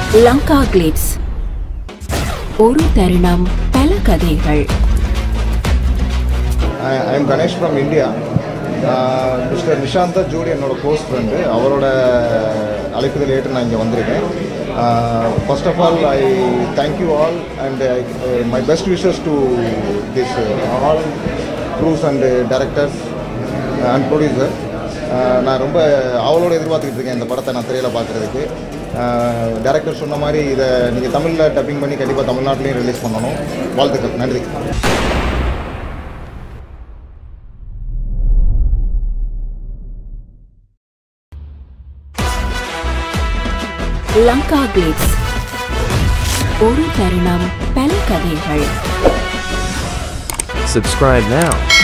Lanka glitz ஒரு தருணம் பல கதைகள் I am Ganesh from India mister Nishantha ஜூடி என்னோட க்ளோஸ் ஃப்ரெண்டு அவரோட அழைப்புதல் ஏற்று நான் இங்கே வந்திருக்கேன் first of all I thank you all and my best wishes to this all crews and directors and producer நான் ரொம்ப அவளோட எதிர்பார்த்துக்கிட்டு இருக்கேன் இந்த படத்தை நான் திரையில் பார்க்குறதுக்கு டேரக்டர் சொன்ன மாதிரி இதை நீங்கள் தமிழில் டப்பிங் பண்ணி கண்டிப்பாக தமிழ்நாட்டிலையும் ரிலீஸ் பண்ணணும் வாழ்த்துக்கள் நன்றி லங்கா கிளிட்ஸ் ஒரு தருணம் பல கதைகள் Subscribe now.